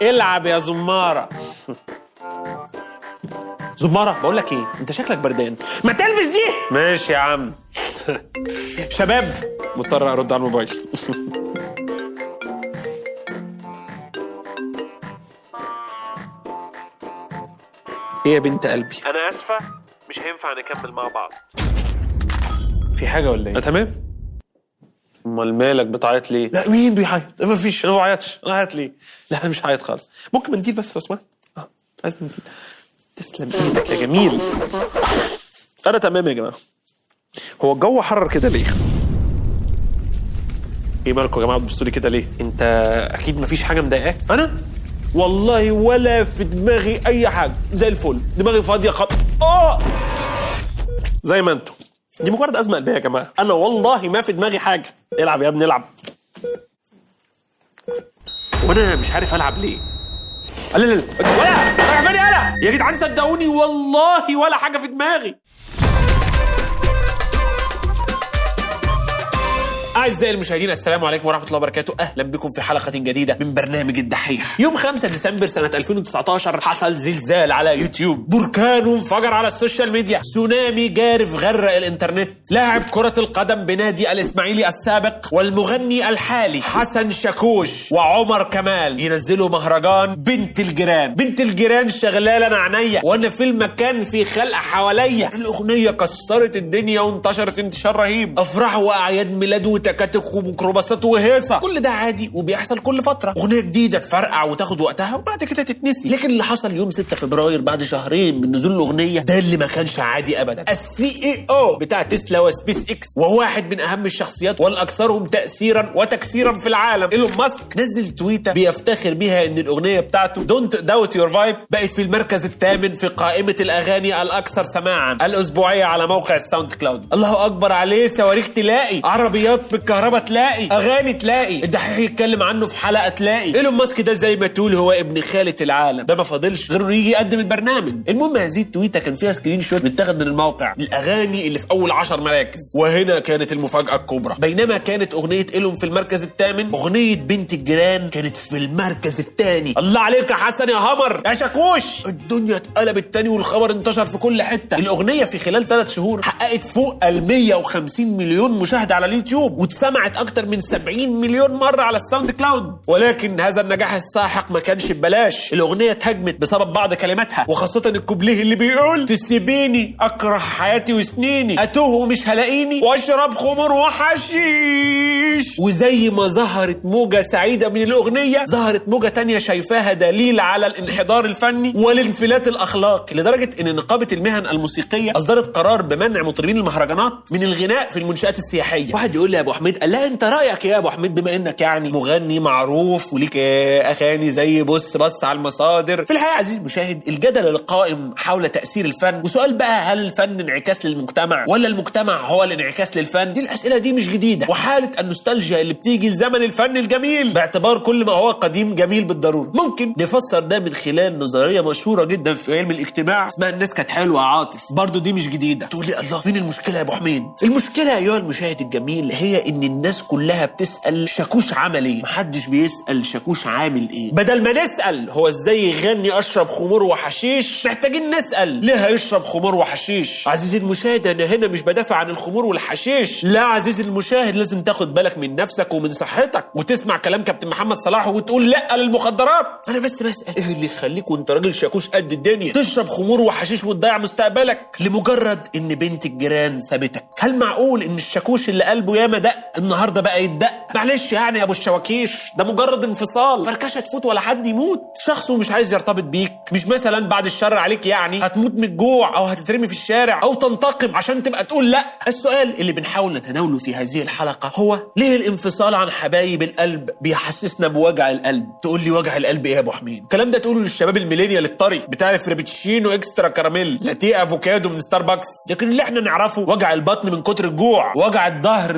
العب يا زماره زماره بقول لك ايه انت شكلك بردان ما تلبس دي ماشي يا عم شباب مضطر ارد على الموبايل ايه يا بنت قلبي انا اسفه مش هينفع نكمل مع بعض في حاجه ولا ايه تمام امال مالك بتعيط ليه لا مين بيعيط ما فيش انا ما بعيطش انا هعيط ليه لا انا مش هعيط خالص ممكن منديل بس لو سمحت اه عايز منديل تسلم ايدك يا جميل انا تمام يا جماعه هو الجو حرر كده ليه ايه مالكم يا جماعه بتبصوا لي كده ليه انت اكيد مفيش حاجه مضايقاك انا والله ولا في دماغي اي حاجه زي الفل دماغي فاضيه خط اه زي ما انتم دي مجرد ازمه قلبيه يا جماعه انا والله ما في دماغي حاجه العب يا ابني العب وانا مش عارف العب ليه لا لا لا ولا رايح فين يالا يا جدعان صدقوني والله ولا حاجه في دماغي أعزائي المشاهدين السلام عليكم ورحمة الله وبركاته أهلا بكم في حلقة جديدة من برنامج الدحيح يوم 5 ديسمبر سنة 2019 حصل زلزال على يوتيوب بركان انفجر على السوشيال ميديا تسونامي جارف غرق الإنترنت لاعب كرة القدم بنادي الإسماعيلي السابق والمغني الحالي حسن شاكوش وعمر كمال ينزلوا مهرجان بنت الجيران بنت الجيران شغلالة أنا عينيا وأنا في المكان في خلق حواليا الأغنية كسرت الدنيا وانتشرت انتشار رهيب أفراح وأعياد ميلاد وتكاتك وميكروباصات وهيصة كل ده عادي وبيحصل كل فترة أغنية جديدة تفرقع وتاخد وقتها وبعد كده تتنسي لكن اللي حصل يوم 6 فبراير بعد شهرين من نزول الأغنية ده اللي ما كانش عادي أبدا السي اي او بتاع تسلا وسبيس اكس وواحد من أهم الشخصيات والأكثرهم تأثيرا وتكسيرا في العالم ايلون ماسك نزل تويتة بيفتخر بيها إن الأغنية بتاعته دونت داوت يور فايب بقت في المركز الثامن في قائمة الأغاني الأكثر سماعا الأسبوعية على موقع الساوند كلاود الله أكبر عليه صواريخ تلاقي عربيات بالكهرباء تلاقي أغاني تلاقي الدحيح يتكلم عنه في حلقة تلاقي ايلون ماسك ده زي ما تقول هو ابن خالة العالم ده ما فاضلش غير انه يجي يقدم البرنامج المهم هذه التويته كان فيها سكرين شوت متاخد من الموقع الاغاني اللي في اول عشر مراكز وهنا كانت المفاجاه الكبرى بينما كانت اغنيه ايلون في المركز الثامن اغنيه بنت الجيران كانت في المركز الثاني الله عليك يا حسن يا همر يا شاكوش الدنيا اتقلبت تاني والخبر انتشر في كل حته الاغنيه في خلال ثلاث شهور حققت فوق ال 150 مليون مشاهده على اليوتيوب واتسمعت اكتر من 70 مليون مره على الساوند كلاود ولكن هذا النجاح الساحق ما كانش ببلاش الاغنيه اتهاجمت بسبب بعض كلماتها وخاصه الكوبليه اللي بيقول تسيبيني اكره حياتي وسنيني اتوه ومش هلاقيني واشرب خمر وحشيش وزي ما ظهرت موجه سعيده من الاغنيه ظهرت موجه تانية شايفاها دليل على الانحدار الفني والانفلات الاخلاقي لدرجه ان نقابه المهن الموسيقيه اصدرت قرار بمنع مطربين المهرجانات من الغناء في المنشات السياحيه واحد يقول لي يا ابو حميد قال لا انت رايك يا ابو حميد بما انك يعني مغني معروف وليك اغاني زي بص بص على المصادر في الحقيقه عزيزي المشاهد الجدل القائم حول تاثير الفن وسؤال بقى هل الفن انعكاس للمجتمع ولا المجتمع هو الانعكاس للفن دي الاسئله دي مش جديده وحاله النوستالجيا اللي بتيجي لزمن الفن الجميل باعتبار كل ما هو قديم جميل بالضروره ممكن نفسر ده من خلال نظريه مشهوره جدا في علم الاجتماع اسمها الناس كانت حلوه يا عاطف برضه دي مش جديده تقول لي الله فين المشكله يا ابو حميد المشكله ايها المشاهد الجميل هي ان الناس كلها بتسال شاكوش عمل ايه محدش بيسال شاكوش عامل ايه بدل ما نسال هو ازاي يغني اشرب خمور وحشيش محتاجين نسال ليه هيشرب خمور وحشيش عزيزي المشاهد انا هنا مش بدافع عن الخمور والحشيش لا عزيزي المشاهد لازم تاخد بالك من نفسك ومن صحتك وتسمع كلام كابتن محمد صلاح وتقول لا للمخدرات انا بس بسال ايه اللي يخليك وانت راجل شاكوش قد الدنيا تشرب خمور وحشيش وتضيع مستقبلك لمجرد ان بنت الجيران سابتك هل معقول ان الشاكوش اللي قلبه ياما دق النهارده بقى يتدق معلش يعني يا ابو الشواكيش ده مجرد انفصال فركشه تفوت ولا حد يموت شخص ومش عايز يرتبط بيك مش مثلا بعد الشر عليك يعني هتموت من الجوع او هتترمي في الشارع او تنتقم عشان تبقى تقول لا السؤال اللي بنحاول نتناوله في هذه الحلقه هو ليه الانفصال عن حبايب القلب بيحسسنا بوجع القلب تقول لي وجع القلب ايه يا ابو حميد الكلام ده تقوله للشباب الميلينيال الطري بتاع الفرابتشينو اكسترا كراميل لاتيه افوكادو من ستاربكس لكن اللي احنا نعرفه وجع البطن من كتر الجوع وجع الظهر من كتر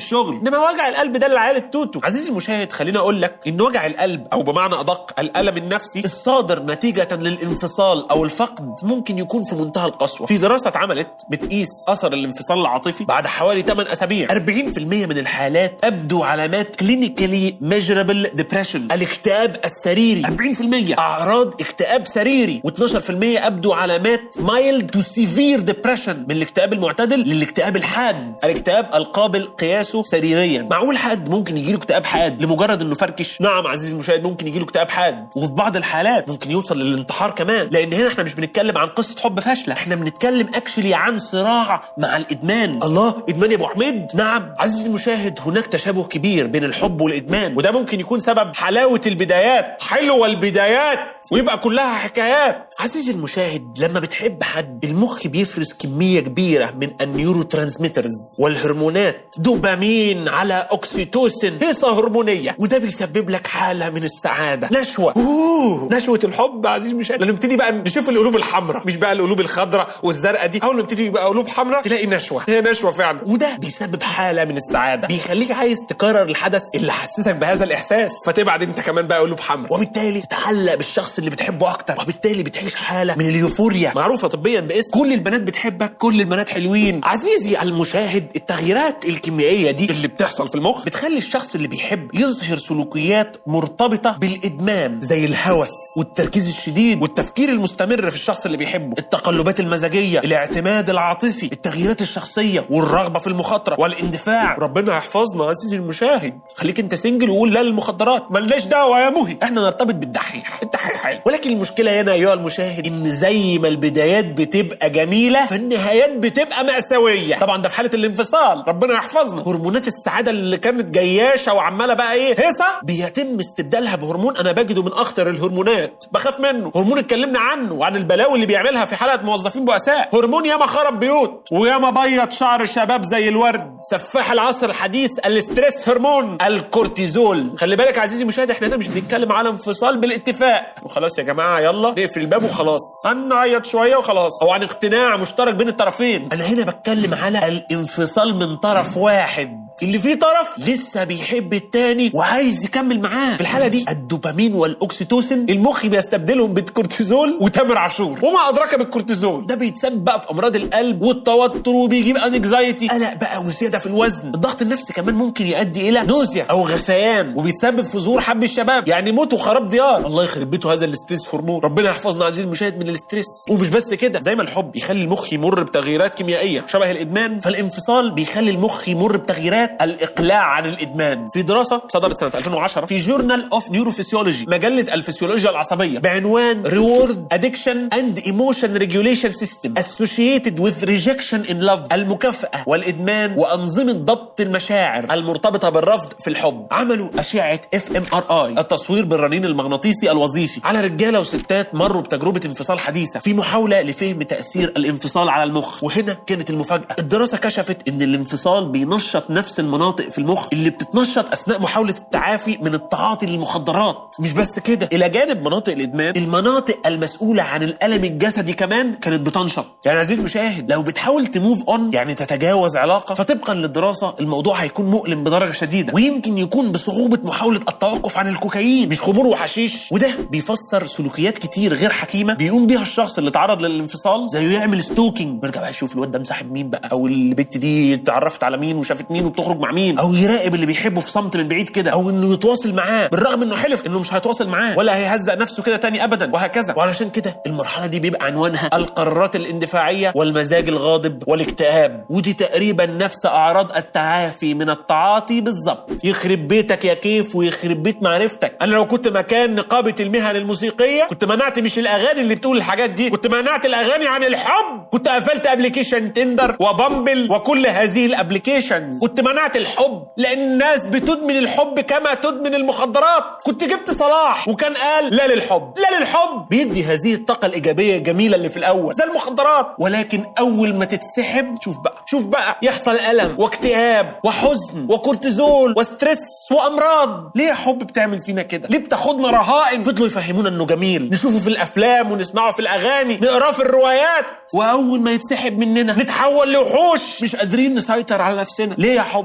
الشغل انما وجع القلب ده للعيال التوتو عزيزي المشاهد خليني اقول لك ان وجع القلب او بمعنى ادق الالم النفسي الصادر نتيجه للانفصال او الفقد ممكن يكون في منتهى القسوه في دراسه اتعملت بتقيس اثر الانفصال العاطفي بعد حوالي 8 اسابيع 40% من الحالات ابدوا علامات كلينيكالي ميجرابل ديبريشن الاكتئاب السريري 40% اعراض اكتئاب سريري و12% ابدوا علامات مايلد تو سيفير ديبريشن من الاكتئاب المعتدل للاكتئاب الحاد الاكتئاب القابل قياسه سريريا معقول حد ممكن يجيله اكتئاب حاد لمجرد انه فركش نعم عزيزي المشاهد ممكن يجيله اكتئاب حاد وفي بعض الحالات ممكن يوصل للانتحار كمان لان هنا احنا مش بنتكلم عن قصه حب فاشله احنا بنتكلم اكشلي عن صراع مع الادمان الله ادمان يا ابو حميد نعم عزيزي المشاهد هناك تشابه كبير بين الحب والادمان وده ممكن يكون سبب حلاوه البدايات حلوه البدايات ويبقى كلها حكايات عزيزي المشاهد لما بتحب حد المخ بيفرز كميه كبيره من النيورو ترانسميترز والهرمونات دوبامين على اوكسيتوسين هيصه هرمونيه وده بيسبب لك حاله من السعاده نشوه اوه نشوه الحب عزيزي المشاهد لما نبتدي بقى نشوف القلوب الحمراء مش بقى القلوب الخضراء والزرقاء دي اول ما نبتدي يبقى قلوب حمراء تلاقي نشوه هي نشوه فعلا وده بيسبب حاله من السعاده بيخليك عايز تكرر الحدث اللي حسسك بهذا الاحساس فتبعد انت كمان بقى قلوب حمراء وبالتالي تتعلق بالشخص اللي بتحبه اكتر وبالتالي بتعيش حاله من اليوفوريا معروفه طبيا باسم كل البنات بتحبك كل البنات حلوين عزيزي المشاهد التغييرات الكيميائيه دي اللي بتحصل في المخ بتخلي الشخص اللي بيحب يظهر سلوكيات مرتبطه بالادمان زي الهوس والتركيز الشديد والتفكير المستمر في الشخص اللي بيحبه التقلبات المزاجيه الاعتماد العاطفي التغييرات الشخصيه والرغبه في المخاطره والاندفاع ربنا يحفظنا عزيزي المشاهد خليك انت سنجل وقول لا للمخدرات ملناش دعوه يا مهي احنا نرتبط بالدحيح الدحيح حلو ولكن المشكله هنا ايها المشاهد ان زي ما البدايات بتبقى جميله فالنهايات بتبقى مأساويه طبعا ده في حاله الانفصال ربنا يحفظنا هرمونات السعاده اللي كانت جياشه وعماله بقى ايه هيصه بيتم استبدالها بهرمون انا بجده من اخطر الهرمونات بخاف منه هرمون اتكلمنا عنه وعن البلاوي اللي بيعملها في حلقه موظفين بؤساء هرمون ياما خرب بيوت وياما بيض شعر الشباب زي الورد سفاح العصر الحديث الاستريس هرمون الكورتيزول خلي بالك عزيزي المشاهد احنا هنا مش بنتكلم على انفصال بالاتفاق وخلاص يا جماعه يلا نقفل الباب وخلاص هنعيط شويه وخلاص او عن اقتناع مشترك بين الطرفين انا هنا بتكلم على الانفصال من طرف واحد اللي فيه طرف لسه بيحب التاني وعايز يكمل معاه في الحاله دي الدوبامين والاكسيتوسين المخ بيستبدلهم بالكورتيزول وتامر عاشور وما ادراك بالكورتيزول ده بيتسبب بقى في امراض القلب والتوتر وبيجيب انكزايتي قلق بقى وزياده في الوزن الضغط النفسي كمان ممكن يؤدي الى نوزيا او غثيان وبيسبب في ظهور حب الشباب يعني موت وخراب ديار الله يخرب بيته هذا الاستريس هرمون ربنا يحفظنا عزيزي المشاهد من الاستريس ومش بس كده زي ما الحب يخلي المخ يمر بتغييرات كيميائيه شبه الادمان فالانفصال بيخلي المخ يمر بتغييرات الاقلاع عن الادمان في دراسه صدرت سنه 2010 في جورنال اوف نيوروفيسيولوجي مجله الفسيولوجيا العصبيه بعنوان ريورد ادكشن اند ايموشن ريجوليشن سيستم اسوشيتد وذ ريجكشن ان لاف المكافاه والادمان وانظمه ضبط المشاعر المرتبطه بالرفض في الحب عملوا اشعه اف ام ار اي التصوير بالرنين المغناطيسي الوظيفي على رجاله وستات مروا بتجربه انفصال حديثه في محاوله لفهم تاثير الانفصال على المخ وهنا كانت المفاجاه الدراسه كشفت ان الانفصال بينشط نفس المناطق في المخ اللي بتتنشط اثناء محاوله التعافي من التعاطي للمخدرات مش بس كده الى جانب مناطق الادمان المناطق المسؤوله عن الالم الجسدي كمان كانت بتنشط يعني عزيزي المشاهد لو بتحاول تموف اون يعني تتجاوز علاقه فطبقا للدراسه الموضوع هيكون مؤلم بدرجه شديده ويمكن يكون بصعوبه محاوله التوقف عن الكوكايين مش خمور وحشيش وده بيفسر سلوكيات كتير غير حكيمه بيقوم بيها الشخص اللي تعرض للانفصال زي يعمل ستوكينج ويرجع بقى يشوف الواد ده مصاحب مين بقى او البت دي اتعرفت على مين وشافت مين وبتخرج مع مين او يراقب اللي بيحبه في صمت من بعيد كده او انه يتواصل معاه بالرغم انه حلف انه مش هيتواصل معاه ولا هيهزق نفسه كده تاني ابدا وهكذا وعلشان كده المرحله دي بيبقى عنوانها القرارات الاندفاعيه والمزاج الغاضب والاكتئاب ودي تقريبا نفس اعراض التعافي من التعاطي بالظبط يخرب بيتك يا كيف ويخرب بيت معرفتك انا لو كنت مكان نقابه المهن الموسيقيه كنت منعت مش الاغاني اللي بتقول الحاجات دي كنت منعت الاغاني عن الحب كنت قفلت ابلكيشن تندر وبامبل وكل هذه الابلكيشن كنت منعت الحب لان الناس بتدمن الحب كما تدمن المخدرات كنت جبت صلاح وكان قال لا للحب لا للحب بيدي هذه الطاقه الايجابيه الجميله اللي في الاول زي المخدرات ولكن اول ما تتسحب شوف بقى شوف بقى يحصل الم واكتئاب وحزن وكورتيزول وستريس وامراض ليه يا حب بتعمل فينا كده ليه بتاخدنا رهائن فضلوا يفهمونا انه جميل نشوفه في الافلام ونسمعه في الاغاني نقراه في الروايات واول ما يتسحب مننا نتحول لوحوش مش قادرين نسيطر على نفسنا ليه يا حب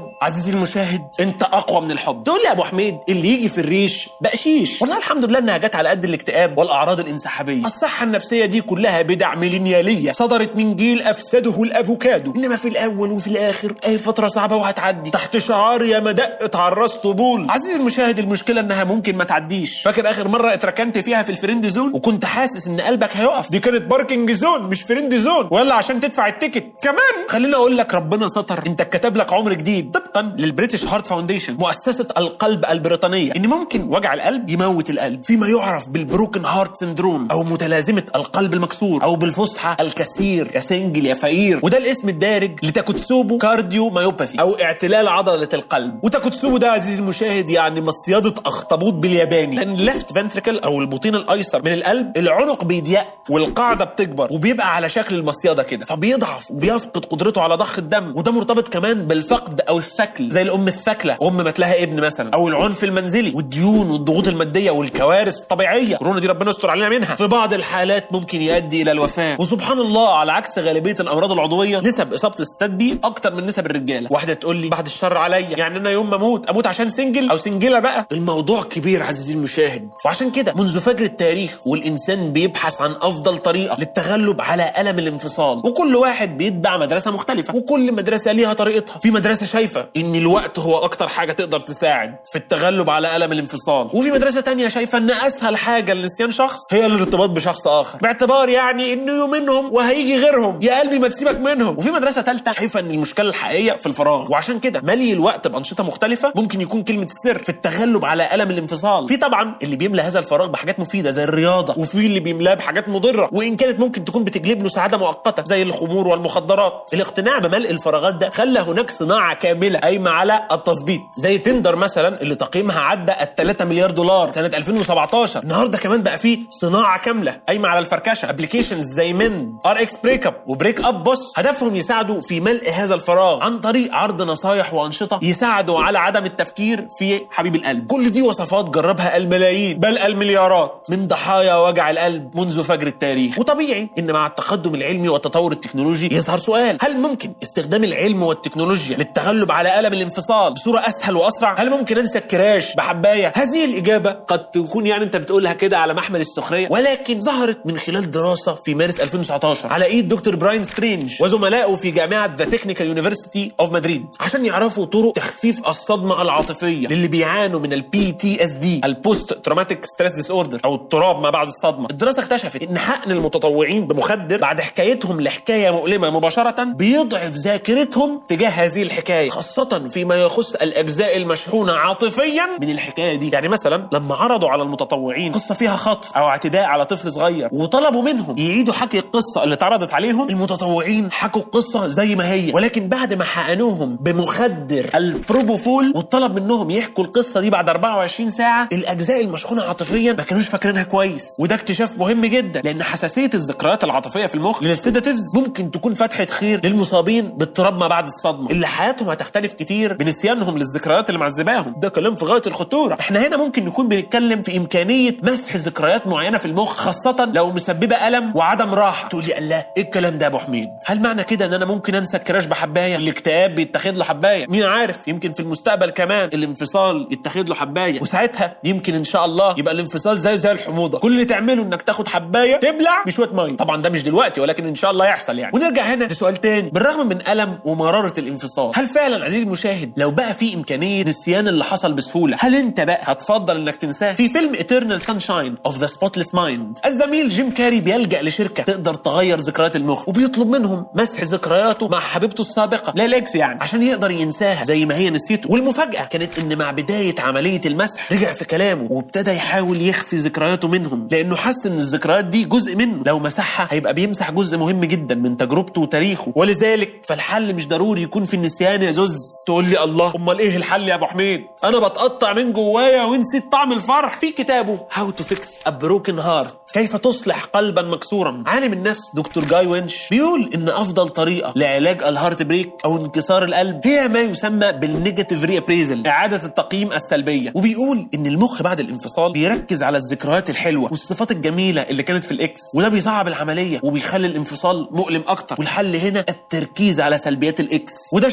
عزيزي المشاهد انت اقوى من الحب تقول لي يا ابو حميد اللي يجي في الريش بقشيش والله الحمد لله انها جت على قد الاكتئاب والاعراض الانسحابيه الصحه النفسيه دي كلها بدع ميلينياليه صدرت من جيل افسده الافوكادو انما في الاول وفي الاخر اي فتره صعبه وهتعدي تحت شعار يا ما دقت على الراس طبول عزيزي المشاهد المشكله انها ممكن ما تعديش فاكر اخر مره اتركنت فيها في الفريند زون وكنت حاسس ان قلبك هيقف دي كانت باركنج زون مش فريند زون ولا عشان تدفع التيكت كمان خليني اقول لك ربنا ستر انت كتب لك عمر جديد طبقا للبريتش هارت فاونديشن مؤسسه القلب البريطانيه ان ممكن وجع القلب يموت القلب فيما يعرف بالبروكن هارت سندروم او متلازمه القلب المكسور او بالفصحى الكثير يا سنجل يا فقير وده الاسم الدارج لتاكوتسوبو كارديو مايوباثي او اعتلال عضله القلب وتاكوتسوبو ده عزيزي المشاهد يعني مصيده اخطبوط بالياباني لان الليفت فنتريكل او البطين الايسر من القلب العنق بيضيق والقاعده بتكبر وبيبقى على شكل المصيده كده فبيضعف وبيفقد قدرته على ضخ الدم وده مرتبط كمان بالفقد او الثكل زي الام الثكله ام مات لها ابن مثلا او العنف المنزلي والديون والضغوط الماديه والكوارث الطبيعيه كورونا دي ربنا يستر علينا منها في بعض الحالات ممكن يؤدي الى الوفاه وسبحان الله على عكس غالبيه الامراض العضويه نسب اصابه الستات بيه اكتر من نسب الرجاله واحده تقول لي بعد الشر عليا يعني انا يوم ما اموت اموت عشان سنجل او سنجله بقى الموضوع كبير عزيزي المشاهد وعشان كده منذ فجر التاريخ والانسان بيبحث عن افضل طريقه للتغلب على الم الانفصال وكل واحد بيتبع مدرسه مختلفه وكل مدرسه ليها طريقتها في مدرسه شايفه ان الوقت هو اكتر حاجه تقدر تساعد في التغلب على الم الانفصال وفي مدرسه تانية شايفه ان اسهل حاجه لنسيان شخص هي الارتباط بشخص اخر باعتبار يعني انه يومينهم وهيجي غيرهم يا قلبي ما تسيبك منهم وفي مدرسه ثالثه شايفه ان المشكله الحقيقيه في الفراغ وعشان كده ملي الوقت بانشطه مختلفه ممكن يكون كلمه السر في التغلب على الم الانفصال في طبعا اللي بيملى هذا الفراغ بحاجات مفيده زي الرياضه وفي اللي بيملاه بحاجات مضره وان كانت ممكن تكون بتجلب له سعاده مؤقته زي الخمور والمخدرات الاقتناع بملء الفراغات ده خلى هناك صناعه كامله قايمه على التظبيط زي تندر مثلا اللي تقييمها عدى ال 3 مليار دولار سنه 2017 النهارده كمان بقى في صناعه كامله قايمه على الفركشه ابلكيشنز زي مند ار اكس بريك اب وبريك اب بوس هدفهم يساعدوا في ملء هذا الفراغ عن طريق عرض نصايح وانشطه يساعدوا على عدم التفكير في حبيب القلب كل دي وصفات جربها الملايين بل المليارات من ضحايا وجع القلب منذ فجر التاريخ وطبيعي ان مع التقدم العلمي والتطور التكنولوجي يظهر سؤال هل ممكن استخدام العلم والتكنولوجيا للتغلب على الم الانفصال بصوره اسهل واسرع هل ممكن انسى الكراش بحبايه هذه الاجابه قد تكون يعني انت بتقولها كده على محمل السخريه ولكن ظهرت من خلال دراسه في مارس 2019 على ايد دكتور براين سترينج وزملائه في جامعه ذا تكنيكال يونيفرسيتي اوف مدريد عشان يعرفوا طرق تخفيف الصدمه العاطفيه للي بيعانوا من البي تي اس دي البوست تروماتيك ستريس ديس اوردر او اضطراب ما بعد الصدمه الدراسه اكتشفت ان حقن المتطوعين بمخدر بعد حكايتهم لحكايه مؤلمه مباشره بيضعف ذاكرتهم تجاه هذه الحكايه خاصه فيما يخص الاجزاء المشحونه عاطفيا من الحكايه دي يعني مثلا لما عرضوا على المتطوعين قصه فيها خطف او اعتداء على طفل صغير وطلبوا منهم يعيدوا حكي القصه اللي اتعرضت عليهم المتطوعين حكوا القصه زي ما هي ولكن بعد ما حقنوهم بمخدر البروبوفول وطلب منهم يحكوا القصه دي بعد 24 ساعه الاجزاء المشحونه عاطفيا ما كانوش فاكرينها كويس وده اكتشاف مهم جدا لان حساسيه الذكريات العاطفيه في المخ للسيداتيفز ممكن تكون فتحه خير للمصابين باضطراب ما بعد الصدمه اللي حياتهم هتختلف كتير بنسيانهم للذكريات اللي معذباهم ده كلام في غايه الخطوره احنا هنا ممكن نكون بنتكلم في امكانيه مسح ذكريات معينه في المخ خاصه لو مسببه الم وعدم راحه تقول لي الله ايه الكلام ده يا ابو حميد هل معنى كده ان انا ممكن انسى الكراش بحبايه الاكتئاب بيتاخد له حبايه مين عارف يمكن في المستقبل كمان الانفصال يتاخد له حبايه وساعتها يمكن ان شاء الله يبقى الانفصال زي زي الحموضه كل اللي تعمله انك تاخد حبايه تبلع بشويه ميه طبعا ده مش دلوقتي ولكن ان شاء الله يحصل يعني ونرجع هنا لسؤال تاني بالرغم من الم ومراره الانفصال هل فعلا عزيزي المشاهد لو بقى في امكانيه نسيان اللي حصل بسهوله هل انت بقى هتفضل انك تنساه في فيلم Eternal Sunshine of the Spotless Mind الزميل جيم كاري بيلجأ لشركه تقدر تغير ذكريات المخ وبيطلب منهم مسح ذكرياته مع حبيبته السابقه لا ليكس يعني عشان يقدر ينساها زي ما هي نسيته والمفاجاه كانت ان مع بدايه عمليه المسح رجع في كلامه وابتدى يحاول يخفي ذكرياته منهم لانه حس ان الذكريات دي جزء منه لو مسحها هيبقى بيمسح جزء مهم جدا من تجربته وتاريخه ولذلك فالحل مش ضروري يكون في النسيان يا زوز تقول لي الله امال ايه الحل يا ابو حميد انا بتقطع من جوايا ونسيت طعم الفرح في كتابه هاو تو فيكس ا بروكن هارت كيف تصلح قلبا مكسورا عالم النفس دكتور جاي وينش بيقول ان افضل طريقه لعلاج الهارت بريك او انكسار القلب هي ما يسمى بالنيجاتيف ري ابريزل اعاده التقييم السلبيه وبيقول ان المخ بعد الانفصال بيركز على الذكريات الحلوه والصفات الجميله اللي كانت في الاكس وده بيصعب العمليه وبيخلي الانفصال مؤلم اكتر والحل هنا التركيز على سلبيات الاكس وده شبه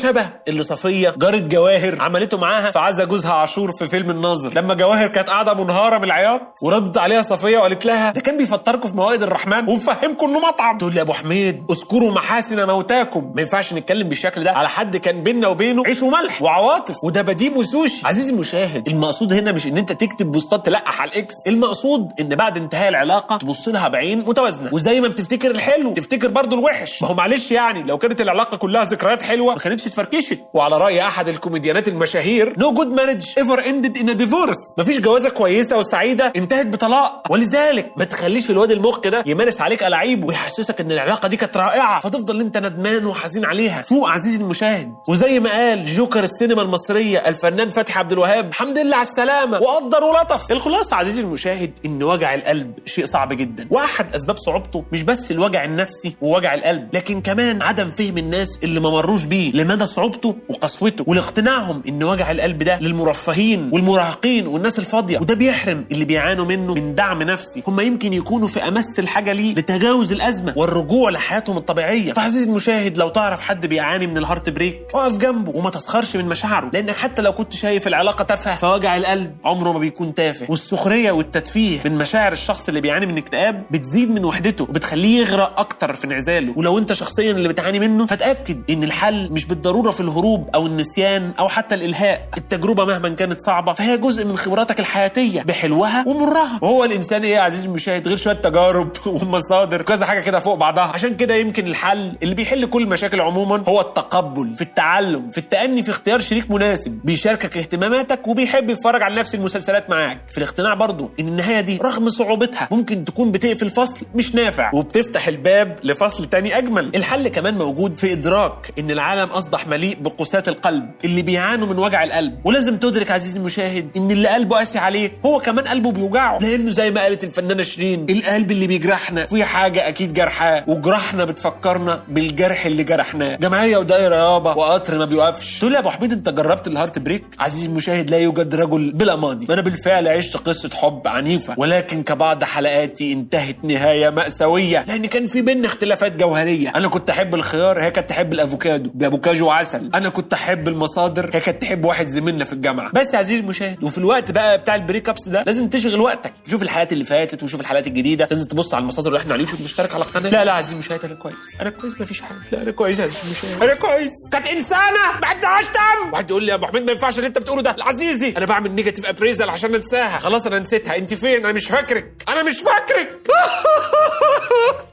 اللي صفيه جاره جواهر عملته معاها في عزا جوزها عاشور في فيلم الناظر لما جواهر كانت قاعده منهاره من العياط وردت عليها صفيه وقالت لها ده كان بيفطركم في موائد الرحمن ومفهمكم انه مطعم تقول لي يا ابو حميد اذكروا محاسن موتاكم ما ينفعش نتكلم بالشكل ده على حد كان بيننا وبينه عيش وملح وعواطف ودباديب وسوشي عزيزي المشاهد المقصود هنا مش ان انت تكتب بوستات تلقح على الاكس المقصود ان بعد انتهاء العلاقه تبص لها بعين متوازنه وزي ما بتفتكر الحلو تفتكر برضو الوحش ما هو معلش يعني لو كانت العلاقه كلها ذكريات حلوه ما كانتش اتفركشت وعلى راي احد الكوميديانات المشاهير نو جود مارج ايفر اندد ان ديفورس مفيش جوازه كويسه وسعيده انتهت بطلاق ولذلك ما تخليش الواد المخ ده يمارس عليك الاعيب ويحسسك ان العلاقه دي كانت رائعه فتفضل انت ندمان وحزين عليها فوق عزيزي المشاهد وزي ما قال جوكر السينما المصريه الفنان فتحي عبد الوهاب الحمد لله على السلامه وقدر ولطف الخلاصه عزيزي المشاهد ان وجع القلب شيء صعب جدا واحد اسباب صعوبته مش بس الوجع النفسي ووجع القلب لكن كمان عدم فهم الناس اللي ما مروش بيه لمدى صعوبته وقسوته ولاقتناعهم ان وجع القلب ده للمرفهين والمراهقين والناس الفاضيه وده بيحرم اللي بيعانوا منه من دعم نفسي هم يمكن يكونوا في امس الحاجه ليه لتجاوز الازمه والرجوع لحياتهم الطبيعيه فعزيزي المشاهد لو تعرف حد بيعاني من الهارت بريك اقف جنبه وما تسخرش من مشاعره لانك حتى لو كنت شايف العلاقه تافهه فوجع القلب عمره ما بيكون تافه والسخريه والتدفيه من مشاعر الشخص اللي بيعاني من اكتئاب بتزيد من وحدته وبتخليه يغرق اكتر في انعزاله ولو انت شخصيا اللي بتعاني منه فتاكد ان الحل مش بالضروره في الهروب او النسيان او حتى الالهاء التجربه مهما كانت صعبه فهي جزء من خبراتك الحياتيه بحلوها ومرها وهو الانسان ايه يا عزيزي المشاهد غير شويه تجارب ومصادر كذا حاجه كده فوق بعضها عشان كده يمكن الحل اللي بيحل كل المشاكل عموما هو التقبل في التعلم في التأني في اختيار شريك مناسب بيشاركك اهتماماتك وبيحب يتفرج على نفس المسلسلات معاك في الاقتناع برضو ان النهايه دي رغم صعوبتها ممكن تكون بتقفل فصل مش نافع وبتفتح الباب لفصل تاني اجمل الحل كمان موجود في ادراك ان العالم اصبح مليء بقساة القلب اللي بيعانوا من وجع القلب ولازم تدرك عزيزي المشاهد ان اللي قلبه قاسي عليك هو كمان قلبه بيوجعه لانه زي ما قالت الفنانه شيرين القلب اللي بيجرحنا في حاجه اكيد جرحاه وجرحنا بتفكرنا بالجرح اللي جرحناه جمعيه ودايره يابا وقطر ما بيوقفش تقول لي يا ابو حميد انت جربت الهارت بريك عزيزي المشاهد لا يوجد رجل بلا ماضي وانا بالفعل عشت قصه حب عنيفه ولكن كبعض حلقاتي انتهت نهايه ماساويه لان كان في بينا اختلافات جوهريه انا كنت احب الخيار هي كانت تحب الافوكادو بافوكاجو وعسل انا كنت احب المصادر هي كانت تحب واحد زميلنا في الجامعه بس يا عزيزي المشاهد وفي الوقت بقى بتاع البريك ابس ده لازم تشغل وقتك شوف الحلقات اللي فاتت وشوف الحلقات الجديده لازم تبص على المصادر اللي احنا على اليوتيوب مشترك على القناه لا لا عزيزي المشاهد انا كويس انا كويس مفيش حاجه لا انا كويس يا عزيزي المشاهد انا كويس كانت انسانه ما عندهاش دم واحد يقول لي يا ابو حميد ما ينفعش اللي انت بتقوله ده عزيزي انا بعمل نيجاتيف ابريزل عشان انساها خلاص انا نسيتها انت فين انا مش فاكرك انا مش فاكرك